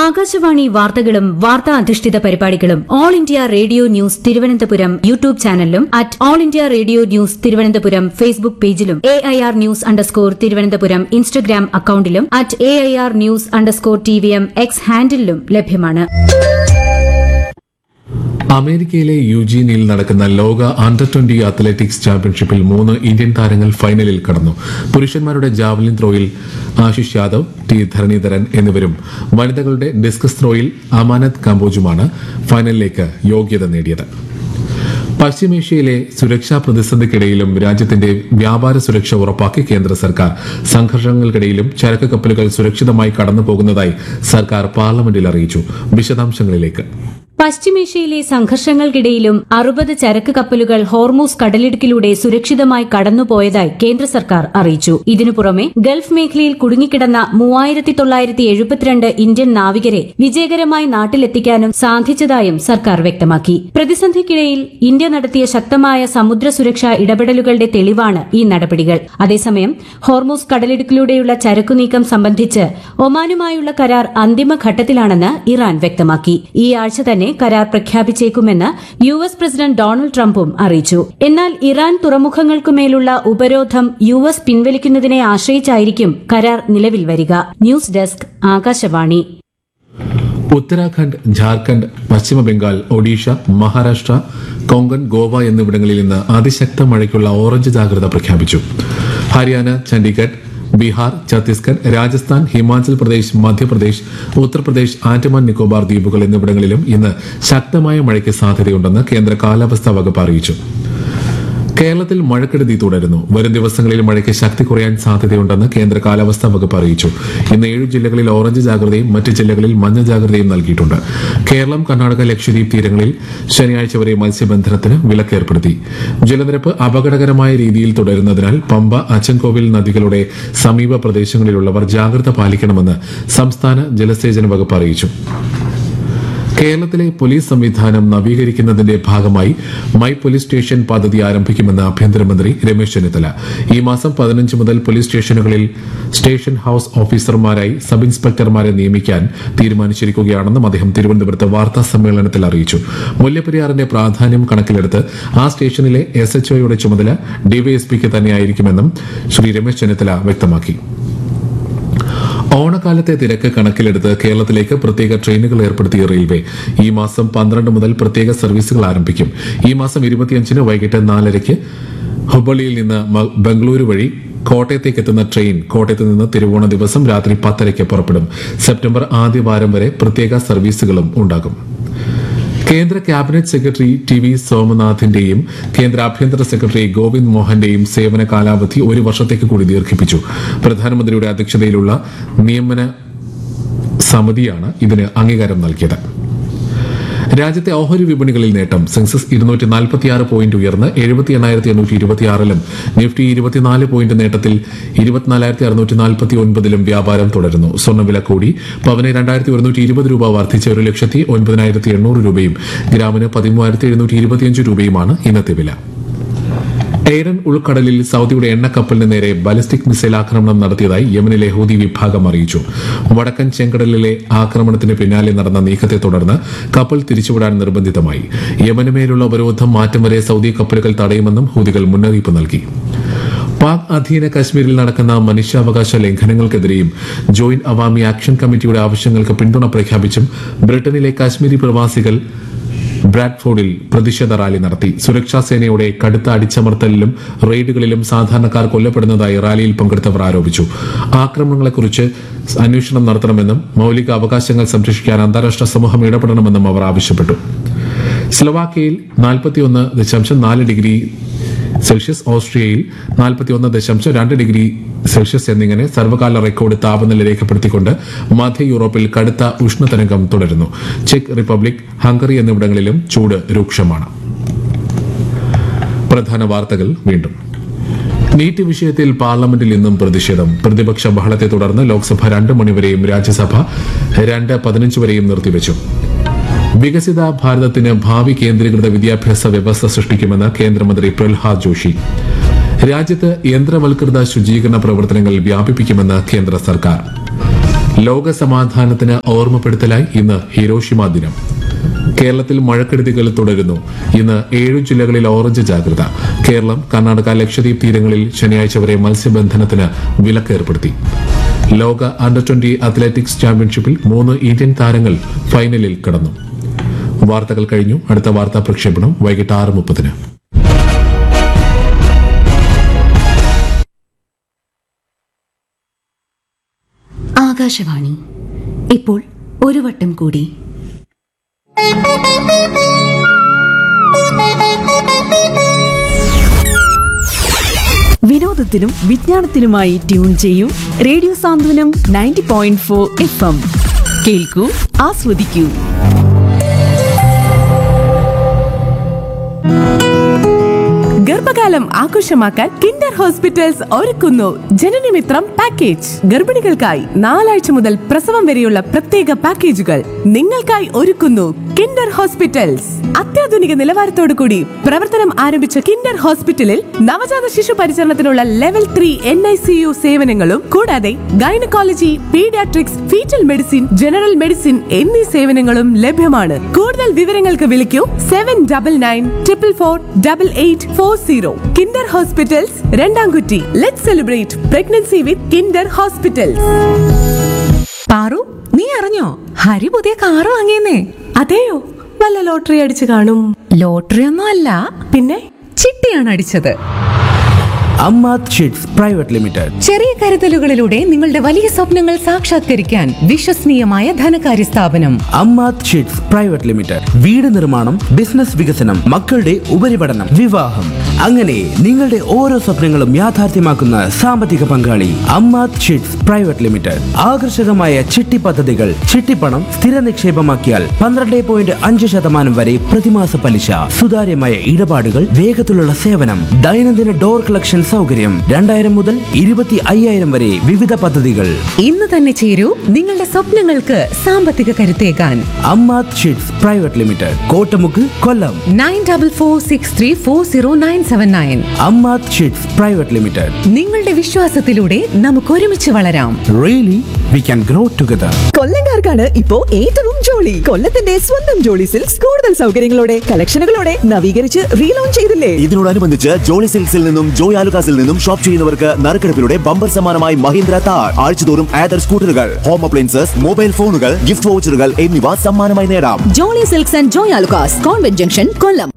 ആകാശവാണി വാർത്തകളും വാർത്താ അധിഷ്ഠിത പരിപാടികളും all India radio news Thiruvananthapuram YouTube ചാനലിലും at all India radio news Thiruvananthapuram Facebook പേജിലും A I R news underscore Thiruvananthapuram Instagram അക്കൌണ്ടിലും at A I R news underscore T V M X ഹാൻഡിലും ലഭ്യമാണ് അമേരിക്കയിലെ യുജീനിയിൽ നടക്കുന്ന ലോക അണ്ടർ ട്വന്റി അത്ലറ്റിക്സ് ചാമ്പ്യൻഷിപ്പിൽ മൂന്ന് ഇന്ത്യൻ താരങ്ങൾ ഫൈനലിൽ കടന്നു പുരുഷന്മാരുടെ ജാവലിൻ ത്രോയിൽ ആശിഷ് യാദവ് ടി ധരണീധരൻ എന്നിവരും വനിതകളുടെ ഡിസ്കസ് ത്രോയിൽ അമാനത് കമ്പോജുമാണ് ഫൈനലിലേക്ക് യോഗ്യത നേടിയത് പശ്ചിമേഷ്യയിലെ സുരക്ഷാ പ്രതിസന്ധിക്കിടയിലും രാജ്യത്തിന്റെ വ്യാപാര സുരക്ഷ ഉറപ്പാക്കി കേന്ദ്ര സർക്കാർ സംഘർഷങ്ങൾക്കിടയിലും ചരക്ക് കപ്പലുകൾ സുരക്ഷിതമായി കടന്നുപോകുന്നതായി സർക്കാർ പാർലമെന്റിൽ അറിയിച്ചു വിശദാംശങ്ങളിലേക്ക് പശ്ചിമേഷ്യയിലെ സംഘർഷങ്ങൾക്കിടയിലും അറുപത് ചരക്ക് കപ്പലുകൾ ഹോർമൂസ് കടലിടുക്കിലൂടെ സുരക്ഷിതമായി കടന്നുപോയതായി കേന്ദ്ര സർക്കാർ അറിയിച്ചു ഇതിനു പുറമെ ഗൾഫ് മേഖലയിൽ കുടുങ്ങിക്കിടന്ന മൂവായിരത്തി തൊള്ളായിരത്തി എഴുപത്തിരണ്ട് ഇന്ത്യൻ നാവികരെ വിജയകരമായി നാട്ടിലെത്തിക്കാനും സാധിച്ചതായും സർക്കാർ വ്യക്തമാക്കി പ്രതിസന്ധിക്കിടയിൽ ഇന്ത്യ നടത്തിയ ശക്തമായ സമുദ്ര സുരക്ഷാ ഇടപെടലുകളുടെ തെളിവാണ് ഈ നടപടികൾ അതേസമയം ഹോർമൂസ് കടലിടുക്കിലൂടെയുള്ള ചരക്കുനീക്കം സംബന്ധിച്ച് ഒമാനുമായുള്ള കരാർ അന്തിമഘട്ടത്തിലാണെന്ന് ഇറാൻ വ്യക്തമാക്കി ഈ ആഴ്ച തന്നെ കരാർ പ്രഖ്യാപിച്ചേക്കുമെന്ന് യു എസ് പ്രസിഡന്റ് ഡൊണാൾഡ് ട്രംപും അറിയിച്ചു എന്നാൽ ഇറാൻ തുറമുഖങ്ങൾക്കുമേലുള്ള ഉപരോധം യു എസ് പിൻവലിക്കുന്നതിനെ ആശ്രയിച്ചായിരിക്കും കരാർ നിലവിൽ വരിക ന്യൂസ് ഡെസ്ക് ആകാശവാണി ഉത്തരാഖണ്ഡ് ജാർഖണ്ഡ് പശ്ചിമബംഗാൾ ഒഡീഷ മഹാരാഷ്ട്ര കൊങ്കൺ ഗോവ എന്നിവിടങ്ങളിൽ ഇന്ന് അതിശക്ത മഴയ്ക്കുള്ള ഓറഞ്ച് ജാഗ്രത പ്രഖ്യാപിച്ചു ഹരിയാന ചണ്ഡീഗഡ് ബീഹാർ ഛത്തീസ്ഗഡ് രാജസ്ഥാൻ ഹിമാചൽ പ്രദേശ് മധ്യപ്രദേശ് ഉത്തർപ്രദേശ് ആൻഡമാൻ നിക്കോബാർ ദ്വീപുകൾ എന്നിവിടങ്ങളിലും ഇന്ന് ശക്തമായ മഴയ്ക്ക് സാധ്യതയുണ്ടെന്ന് കേന്ദ്ര കാലാവസ്ഥാ വകുപ്പ് അറിയിച്ചു കേരളത്തിൽ മഴക്കെടുതി തുടരുന്നു വരും ദിവസങ്ങളിൽ മഴയ്ക്ക് ശക്തി കുറയാൻ സാധ്യതയുണ്ടെന്ന് കേന്ദ്ര കാലാവസ്ഥാ വകുപ്പ് അറിയിച്ചു ഇന്ന് ഏഴ് ജില്ലകളിൽ ഓറഞ്ച് ജാഗ്രതയും മറ്റ് ജില്ലകളിൽ മഞ്ഞ ജാഗ്രതയും നൽകിയിട്ടുണ്ട് കേരളം കർണാടക ലക്ഷദ്വീപ് തീരങ്ങളിൽ ശനിയാഴ്ച വരെ മത്സ്യബന്ധനത്തിന് വിലക്കേർപ്പെടുത്തി ജലനിരപ്പ് അപകടകരമായ രീതിയിൽ തുടരുന്നതിനാൽ പമ്പ അച്ചൻകോവിൽ നദികളുടെ സമീപ പ്രദേശങ്ങളിലുള്ളവർ ജാഗ്രത പാലിക്കണമെന്ന് സംസ്ഥാന ജലസേചന വകുപ്പ് അറിയിച്ചു കേരളത്തിലെ പോലീസ് സംവിധാനം നവീകരിക്കുന്നതിന്റെ ഭാഗമായി മൈ പോലീസ് സ്റ്റേഷൻ പദ്ധതി ആരംഭിക്കുമെന്ന് ആഭ്യന്തരമന്ത്രി രമേശ് ചെന്നിത്തല ഈ മാസം പതിനഞ്ച് മുതൽ പോലീസ് സ്റ്റേഷനുകളിൽ സ്റ്റേഷൻ ഹൌസ് ഓഫീസർമാരായി സബ് ഇൻസ്പെക്ടർമാരെ നിയമിക്കാൻ തീരുമാനിച്ചിരിക്കുകയാണെന്നും അദ്ദേഹം തിരുവനന്തപുരത്ത് വാർത്താ സമ്മേളനത്തിൽ അറിയിച്ചു മുല്ലപ്പെരിയാറിന്റെ പ്രാധാന്യം കണക്കിലെടുത്ത് ആ സ്റ്റേഷനിലെ എസ് എച്ച്ഒയുടെ ചുമതല ഡിവൈഎസ്പിക്ക് തന്നെയായിരിക്കുമെന്നും ശ്രീ രമേശ് ചെന്നിത്തല വ്യക്തമാക്കി ഓണക്കാലത്തെ തിരക്ക് കണക്കിലെടുത്ത് കേരളത്തിലേക്ക് പ്രത്യേക ട്രെയിനുകൾ ഏർപ്പെടുത്തിയ റെയിൽവേ ഈ മാസം പന്ത്രണ്ട് മുതൽ പ്രത്യേക സർവീസുകൾ ആരംഭിക്കും ഈ മാസം ഇരുപത്തിയഞ്ചിന് വൈകിട്ട് നാലരയ്ക്ക് ഹുബളിയിൽ നിന്ന് മ- ബംഗളൂരു വഴി കോട്ടയത്തേക്ക് എത്തുന്ന ട്രെയിൻ കോട്ടയത്ത് നിന്ന് തിരുവോണ ദിവസം രാത്രി പത്തരയ്ക്ക് പുറപ്പെടും സെപ്റ്റംബർ ആദ്യ വാരം വരെ പ്രത്യേക സർവീസുകളും ഉണ്ടാകും കേന്ദ്ര ക്യാബിനറ്റ് സെക്രട്ടറി ടി വി സോമനാഥിന്റെയും കേന്ദ്ര ആഭ്യന്തര സെക്രട്ടറി ഗോവിന്ദ് മോഹന്റെയും സേവന കാലാവധി ഒരു വർഷത്തേക്ക് കൂടി ദീർഘിപ്പിച്ചു പ്രധാനമന്ത്രിയുടെ അധ്യക്ഷതയിലുള്ള നിയമന സമിതിയാണ് ഇതിന് അംഗീകാരം നൽകിയത് രാജ്യത്തെ ഓഹരി വിപണികളിൽ നേട്ടം സെൻസസ് ഇരുന്നൂറ്റി നാൽപ്പത്തിയാറ് പോയിന്റ് ഉയർന്ന് എഴുപത്തി എണ്ണായിരത്തി എണ്ണൂറ്റി ഇരുപത്തിയാറിലും നിഫ്റ്റി ഇരുപത്തിനാല് പോയിന്റ് നേട്ടത്തിൽ ഇരുപത്തിനാലായിരത്തി അറുന്നൂറ്റി നാൽപ്പത്തി ഒൻപതിലും വ്യാപാരം തുടരുന്നു സ്വർണ്ണവില കൂടി പവന് രണ്ടായിരത്തി ഒരുന്നൂറ്റി ഇരുപത് രൂപ വർദ്ധിച്ച് ഒരു ലക്ഷത്തി ഒൻപതിനായിരത്തി എണ്ണൂറ് രൂപയും ഗ്രാമിന് പതിമൂവായിരത്തി എഴുന്നൂറ്റി ഇരുപത്തിയഞ്ച് രൂപയുമാണ് ഇന്നത്തെ വില എയ്ഡൻ ഉൾക്കടലിൽ സൗദിയുടെ എണ്ണക്കപ്പലിന് നേരെ ബാലിസ്റ്റിക് മിസൈൽ ആക്രമണം നടത്തിയതായി യമനിലെ ഹൂതി വിഭാഗം അറിയിച്ചു വടക്കൻ ചെങ്കടലിലെ ആക്രമണത്തിന് പിന്നാലെ നടന്ന നീക്കത്തെ തുടർന്ന് കപ്പൽ തിരിച്ചുവിടാൻ നിർബന്ധിതമായി യമനുമേലുള്ള ഉപരോധം മാറ്റം വരെ സൗദി കപ്പലുകൾ തടയുമെന്നും ഹൂതികൾ മുന്നറിയിപ്പ് നൽകി പാക് അധീന കശ്മീരിൽ നടക്കുന്ന മനുഷ്യാവകാശ ലംഘനങ്ങൾക്കെതിരെയും ജോയിന്റ് അവാമി ആക്ഷൻ കമ്മിറ്റിയുടെ ആവശ്യങ്ങൾക്ക് പിന്തുണ പ്രഖ്യാപിച്ചും ബ്രിട്ടനിലെ കാശ്മീരി പ്രവാസികൾ ബ്രാഡ്ഫോർഡിൽ പ്രതിഷേധ റാലി നടത്തി സുരക്ഷാ സേനയുടെ കടുത്ത അടിച്ചമർത്തലിലും റെയ്ഡുകളിലും സാധാരണക്കാർ കൊല്ലപ്പെടുന്നതായി റാലിയിൽ പങ്കെടുത്തവർ ആരോപിച്ചു ആക്രമണങ്ങളെക്കുറിച്ച് അന്വേഷണം നടത്തണമെന്നും മൌലിക അവകാശങ്ങൾ സംരക്ഷിക്കാൻ അന്താരാഷ്ട്ര സമൂഹം ഇടപെടണമെന്നും അവർ ആവശ്യപ്പെട്ടു സ്ലൊവാക്യയിൽ നാൽപ്പത്തിയൊന്ന് ദശാംശം നാല് ഡിഗ്രി സെൽഷ്യസ് ഓസ്ട്രിയയിൽ നാൽപ്പത്തിയൊന്ന് ദശാംശം രണ്ട് ഡിഗ്രി സെൽഷ്യസ് എന്നിങ്ങനെ സർവകാല റെക്കോർഡ് താപനില രേഖപ്പെടുത്തിക്കൊണ്ട് മധ്യ യൂറോപ്പിൽ കടുത്ത ഉഷ്ണതരംഗം തുടരുന്നു ചെക്ക് റിപ്പബ്ലിക് ഹംഗറി എന്നിവിടങ്ങളിലും ചൂട് രൂക്ഷമാണ് പ്രധാന വാർത്തകൾ വീണ്ടും നീറ്റ് വിഷയത്തിൽ പാർലമെന്റിൽ ഇന്നും പ്രതിഷേധം പ്രതിപക്ഷ ബഹളത്തെ തുടർന്ന് ലോക്സഭ രണ്ട് മണിവരെയും രാജ്യസഭ രണ്ട് പതിനഞ്ച് വരെയും നിർത്തിവച്ചു വികസിത ഭാരതത്തിന് ഭാവി കേന്ദ്രീകൃത വിദ്യാഭ്യാസ വ്യവസ്ഥ സൃഷ്ടിക്കുമെന്ന് കേന്ദ്രമന്ത്രി പ്രഹ്ലാദ് ജോഷി രാജ്യത്ത് യന്ത്രവൽകൃത ശുചീകരണ പ്രവർത്തനങ്ങൾ വ്യാപിപ്പിക്കുമെന്ന് കേന്ദ്ര സർക്കാർ ലോക സമാധാനത്തിന് ഓർമ്മപ്പെടുത്തലായി ഇന്ന് ഹിരോഷിമ ദിനം കേരളത്തിൽ മഴക്കെടുതികൾ തുടരുന്നു ഇന്ന് ഏഴു ജില്ലകളിൽ ഓറഞ്ച് ജാഗ്രത കേരളം കർണാടക ലക്ഷദ്വീപ് തീരങ്ങളിൽ ശനിയാഴ്ച വരെ മത്സ്യബന്ധനത്തിന് വിലക്ക് ഏർപ്പെടുത്തി ലോക അണ്ടർ ട്വന്റി അത്ലറ്റിക്സ് ചാമ്പ്യൻഷിപ്പിൽ മൂന്ന് ഇന്ത്യൻ താരങ്ങൾ ഫൈനലിൽ കടന്നു വാർത്തകൾ കഴിഞ്ഞു അടുത്ത വാർത്താ പ്രക്ഷേപണം വൈകിട്ട് ആറ് മുപ്പതിന് ആകാശവാണി ഇപ്പോൾ ഒരു വട്ടം കൂടി വിനോദത്തിനും വിജ്ഞാനത്തിനുമായി ട്യൂൺ ചെയ്യൂ radio Santhwanam ninety point four F M കേൾക്കൂ ആസ്വദിക്കൂ ഗർഭകാലം ആഘോഷമാക്കാൻ കിൻഡർ ഹോസ്പിറ്റൽസ് ഒരുക്കുന്നു ജനനമിത്രം പാക്കേജ് ഗർഭിണികൾക്കായി നാലാഴ്ച മുതൽ പ്രസവം വരെയുള്ള പ്രത്യേക പാക്കേജുകൾ നിങ്ങൾക്കായി ഒരുക്കുന്നു കിൻഡർ ഹോസ്പിറ്റൽസ് അത്യാധുനിക നിലവാരത്തോടു കൂടി പ്രവർത്തനം ആരംഭിച്ച കിൻഡർ ഹോസ്പിറ്റലിൽ നവജാത ശിശു പരിചരണത്തിനുള്ള level three N I C U സേവനങ്ങളും കൂടാതെ gynaecology paediatrics fetal medicine general medicine എന്നീ സേവനങ്ങളും ലഭ്യമാണ് കൂടുതൽ വിവരങ്ങൾക്ക് വിളിക്കൂ seven double nine triple four double eight four zero kinder hospitals രണ്ടാംകുറ്റി let celebrate pregnancy with kinder hospitals Paru നീ അറിഞ്ഞോ ഹരി പുതിയ കാറ് വാങ്ങിയെന്നേ അതെയോ വല്ല ലോട്ടറി അടിച്ചു കാണും ലോട്ടറി ഒന്നും അല്ല പിന്നെ ചിട്ടിയാണ് അടിച്ചത് അമ്മാത് ഷീറ്റ്സ് പ്രൈവറ്റ് ലിമിറ്റഡ് ചെറിയ കരുതലുകളിലൂടെ നിങ്ങളുടെ വലിയ സ്വപ്നങ്ങൾ സാക്ഷാത്കരിക്കാൻ വിശ്വസനീയമായ ധനകാര്യ സ്ഥാപനം അമ്മാത് ഷീറ്റ്സ് പ്രൈവറ്റ് ലിമിറ്റഡ് വീട് നിർമ്മാണം ബിസിനസ് വികസനം മക്കളുടെ ഉപരിപഠനം വിവാഹം അങ്ങനെ നിങ്ങളുടെ ഓരോ സ്വപ്നങ്ങളും യാഥാർത്ഥ്യമാക്കുന്ന സാമ്പത്തിക പങ്കാളി അമ്മാത് ഷീറ്റ്സ് പ്രൈവറ്റ് ലിമിറ്റഡ് ആകർഷകമായ ചിട്ടി പദ്ധതികൾ ചിട്ടിപ്പണം സ്ഥിര നിക്ഷേപമാക്കിയാൽ പന്ത്രണ്ട് പോയിന്റ് അഞ്ച് ശതമാനം വരെ പ്രതിമാസ പലിശ സുതാര്യമായ ഇടപാടുകൾ വേഗത്തിലുള്ള സേവനം ദൈനംദിന ഡോർ കളക്ഷൻ സൗകര്യം രണ്ടായിരം മുതൽ ഇരുപത്തി അയ്യായിരം വരെ വിവിധ പദ്ധതികൾ ഇന്ന് തന്നെ ചേരൂ നിങ്ങളുടെ സ്വപ്നങ്ങൾക്ക് സാമ്പത്തിക കരുത്തേകാൻ Ammath sheets private limited Kottamukku Kollam nine double four six three four zero nine seven nine Ammath sheets private limited നിങ്ങളുടെ വിശ്വാസത്തിലൂടെ നമുക്ക് ഒരുമിച്ച് വളരാം really we can grow together കൊല്ലങ്കാർക്കാണ് ഇപ്പോ ഏറ്റവും ജോളി കൊല്ലത്തിന്റെ സ്വന്തം ജോളി സിൽക്സ് കൂടുതൽ സൗകര്യങ്ങളോടെ കളക്ഷനുകളോടെ നവീകരിച്ച് റീലോഞ്ച് ചെയ്തില്ലേ ഇതിനോടനുബന്ധിച്ച് ജോളി സിൽക്സിൽ നിന്നും ജോയ് ആലുകാസിൽ നിന്നും ഷോപ്പ് ചെയ്യുന്നവർക്ക് നറുക്കെടുപ്പിലൂടെ ബമ്പർ സമ്മാനമായി മഹീന്ദ്ര താർ ആഴ്ചതോറും ആദർ സ്കൂട്ടറുകൾ ഹോം അപ്ലയൻസസ് മൊബൈൽ ഫോണുകൾ ഗിഫ്റ്റ് വൗച്ചറുകൾ എന്നിവ സമ്മാനമായി നേടാം Jolly silks and Joy Alukkas convent junction Kollam